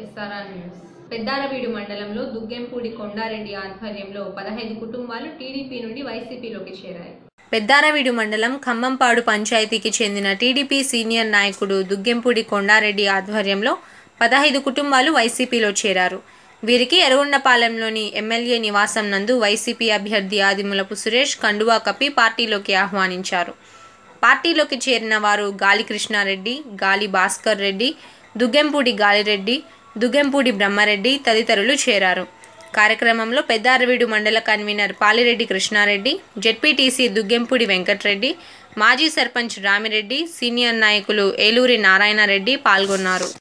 SRR news Peddaraveedu మండలంలో దుగ్గెంపూడి కొండారెడ్డి ఆధ్వర్యంలో పదహైదు కుటుంబాలు టీడీపీ నుండి వైసీపీలోకి చేరాయి పెద్దారవీడు మండలం ఖమ్మంపాడు పంచాయతీకి చెందిన టీడీపీ సీనియర్ నాయకుడు దుగ్గెంపూడి కొండారెడ్డి ఆధ్వర్యంలో పదహైదు కుటుంబాలు వైసీపీలో చేరారు వీరికి ఎర్రగొండపాలెంలోని ఎమ్మెల్యే నివాసం నందు వైసీపీ అభ్యర్థి ఆదిమూలపు సురేష్ కండువా కప్పి పార్టీలోకి ఆహ్వానించారు పార్టీలోకి చేరిన వారు గాలి కృష్ణారెడ్డి గాలి భాస్కర్ రెడ్డి దుగ్గెంపూడి గాలిరెడ్డి దుగ్గెంపూడి బ్రహ్మారెడ్డి తదితరులు చేరారు కార్యక్రమంలో పెద్దారవీడు మండల కన్వీనర్ పాలిరెడ్డి కృష్ణారెడ్డి జెడ్పీటీసీ దుగ్గెంపూడి వెంకట్రెడ్డి మాజీ సర్పంచ్ రామిరెడ్డి సీనియర్ నాయకులు ఏలూరి నారాయణరెడ్డి పాల్గొన్నారు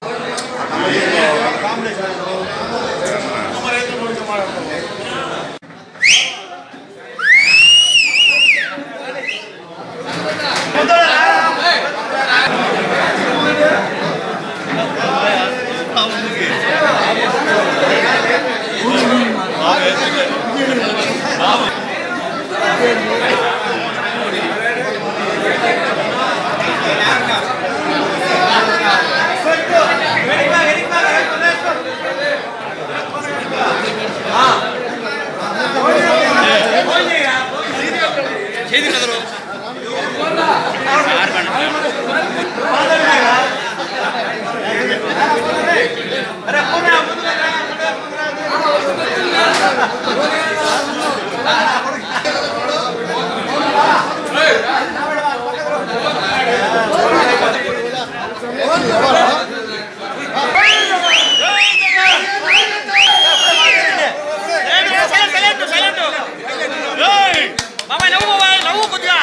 సైలెంట్ సైలెంట్ ఏయ్ బాబాయ్ నవ్వు బాబాయ్ నవ్వు కొద్దిగా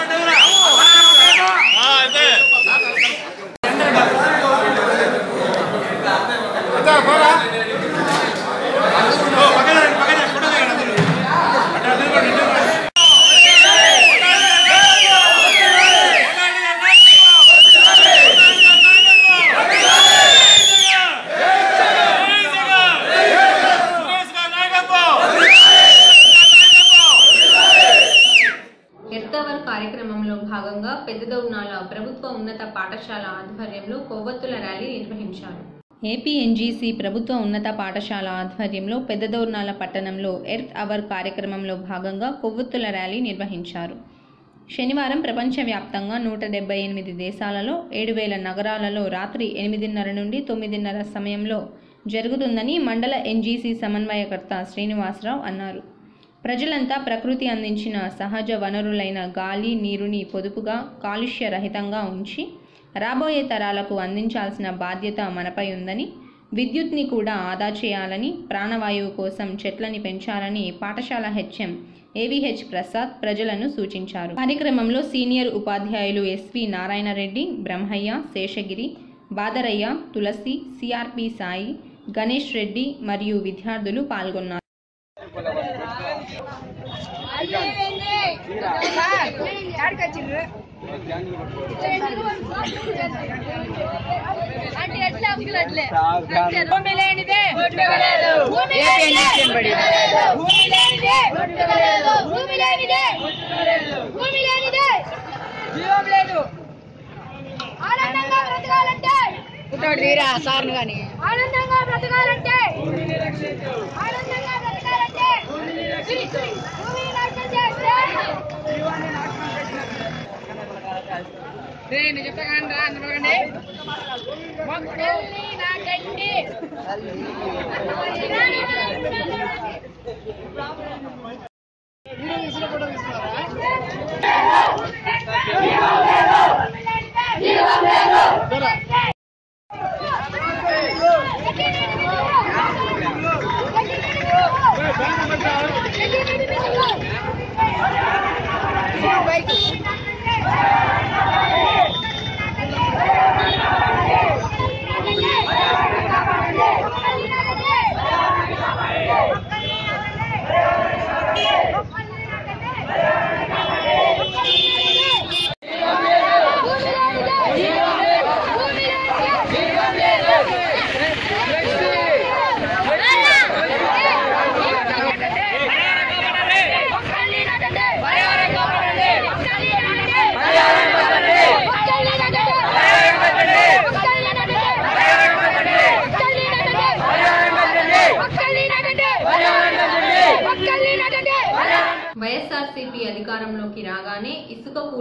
ఆ, అంతే ఎర్తవర్ కార్యక్రమంలో భాగంగా పెద్దదౌనాల ప్రభుత్వ ఉన్నత పాఠశాల ఆధ్వర్యంలో కొవ్వొత్తుల ర్యాలీ నిర్వహించారు ఏపీఎన్జీసీ ప్రభుత్వ ఉన్నత పాఠశాల ఆధ్వర్యంలో పెద్దదౌర్నాల పట్టణంలో ఎర్త్ అవర్ కార్యక్రమంలో భాగంగా కొవ్వొత్తుల ర్యాలీ నిర్వహించారు శనివారం ప్రపంచవ్యాప్తంగా నూట డెబ్బై ఎనిమిది దేశాలలో ఏడు వేల నగరాలలో రాత్రి ఎనిమిదిన్నర నుండి తొమ్మిదిన్నర సమయంలో జరుగుతుందని మండల ఎన్జీసీ సమన్వయకర్త శ్రీనివాసరావు అన్నారు ప్రజలంతా ప్రకృతి అందించిన సహజ వనరులైన గాలి నీరుని పొదుపుగా కాలుష్య రహితంగా ఉంచి రాబోయే తరాలకు అందించాల్సిన బాధ్యత మనపై ఉందని విద్యుత్ని కూడా ఆదా చేయాలని ప్రాణవాయువు కోసం చెట్లని పెంచాలని పాఠశాల హెచ్ఎం ఏవిహెచ్ ప్రసాద్ ప్రజలను సూచించారు కార్యక్రమంలో సీనియర్ ఉపాధ్యాయులు ఎస్వి నారాయణరెడ్డి బ్రహ్మయ్య శేషగిరి బాదరయ్య తులసి సిఆర్పి సాయి గణేష్ రెడ్డి మరియు విద్యార్థులు పాల్గొన్నారు అంటే ఎట్లా అంకుల్ అట్లే భూమి లేనిదే భూమి లేనిదే భూమి లేనిదే భూమి లేనిదే భూమి లేనిదే జీవం లేదు ఆనందంగా బ్రతకాలంటే వీరా సార్ను కానీ ఆనందంగా బ్రతకాలంటే ఆనందంగా బ్రతకాలంటే భూమి నాశనం చేస్తే నేను చెప్తా కానీ రా అన్న పలకండి మొక్కల్ని నాటండి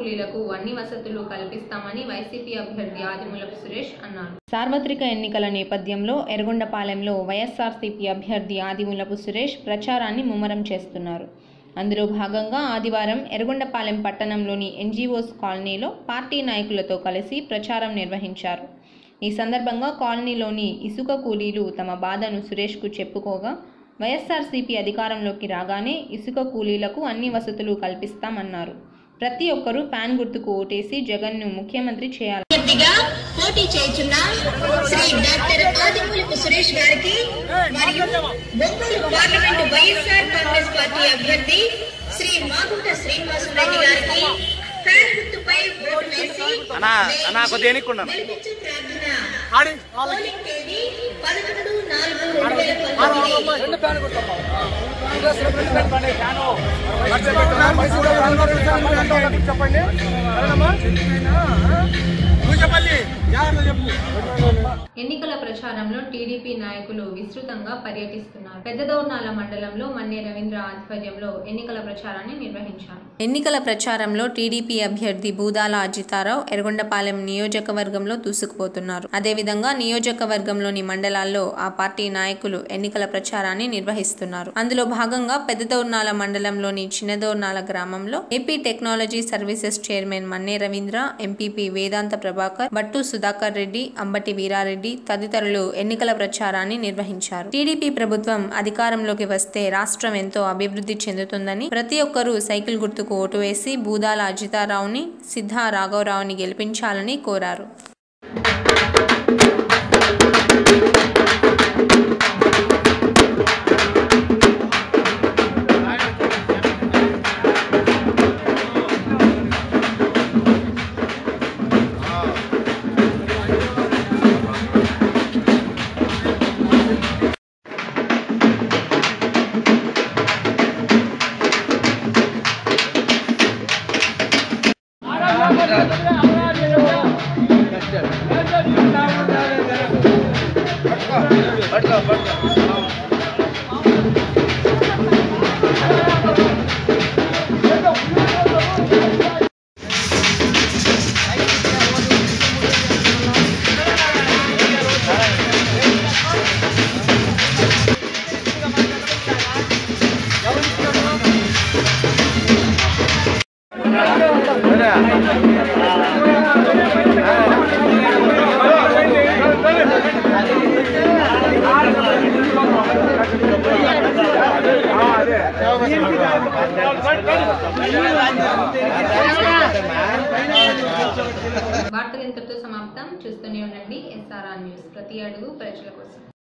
కూలీలకు అన్ని వసతులు కల్పిస్తామని వైసీపీ అభ్యర్థి ఆదిమూలపు సురేష్ అన్నారు సార్వత్రిక ఎన్నికల నేపథ్యంలో ఎర్రగొండపాలెంలో వైఎస్ఆర్సీపీ అభ్యర్థి ఆదిమూలపు సురేష్ ప్రచారాన్ని ముమ్మరం చేస్తున్నారు అందులో భాగంగా ఆదివారం ఎర్రగొండపాలెం పట్టణంలోని ఎన్జీఓస్ కాలనీలో పార్టీ నాయకులతో కలిసి ప్రచారం నిర్వహించారు ఈ సందర్భంగా కాలనీలోని ఇసుక కూలీలు తమ బాధను సురేష్కు చెప్పుకోగా వైఎస్ఆర్సీపీ అధికారంలోకి రాగానే ఇసుక కూలీలకు అన్ని వసతులు కల్పిస్తామన్నారు ప్రతి ఒక్కరూ ఫ్యాన్ గుర్తుకు ఓటేసి జగన్ను ముఖ్యమంత్రి చేయాలి అభ్యర్థిగా పోటీ చేస్తున్న శ్రీ డాక్టర్ ఆదిమూలపు సురేష్ గారికి మరియు ఒంగోలు పార్లమెంట్ వైఎస్ఆర్ కాంగ్రెస్ పార్టీ అభ్యర్థి శ్రీ మాగుంట శ్రీనివాసరెడ్డి గారికి ఫ్యాన్ గుర్తుపై ఓటు వేసి అన్నా, అన్నా, కొద్దిగా ఎన్నిక్కున్నాను. గెలిపించు ప్రార్థన. పోలింగ్ తేదీ పదకొండు నాలుగు రెండు వేల పంతొమ్మిది చెప్పండి నువ్వు చెప్పాలి చెప్పు ఎన్నికల ప్రచారంలో టీడీపీ నాయకులు విస్తృతంగా పర్యటిస్తున్నారు పెద్దదౌర్నాల మండలంలో మన్నే రవీంద్ర ఆధ్వర్యంలో ఎన్నికల ప్రచారాన్ని నిర్వహించారు ఎన్నికల ప్రచారంలో టీడీపీ అభ్యర్థి బూదాల అజితారావు ఎర్రగొండపాలెం నియోజకవర్గంలో దూసుకుపోతున్నారు అదేవిధంగా నియోజకవర్గంలోని మండలాల్లో ఆ పార్టీ నాయకులు ఎన్నికల ప్రచారాన్ని నిర్వహిస్తున్నారు అందులో భాగంగా పెద్దదౌర్నాల మండలంలోని చిన్నదౌర్నాల గ్రామంలో AP technology services chairman Manne Ravindra MPP Vedanta Prabhakar Battu Sudhakar Reddy Ambati Veerareddy తదితరులు ఎన్నికల ప్రచారాన్ని నిర్వహించారు టీడీపీ ప్రభుత్వం అధికారంలోకి వస్తే రాష్ట్రం ఎంతో అభివృద్ధి చెందుతుందని ప్రతి ఒక్కరూ సైకిల్ గుర్తుకు ఓటు వేసి బూదాల అజితారావుని సిద్ధా రాఘవరావుని గెలిపించాలని కోరారు వార్తలు ఇంతటితో సమాప్తం చూస్తూనే ఉండండి ఎస్ఆర్ఆర్ న్యూస్ ప్రతి అడుగు ప్రజల కోసం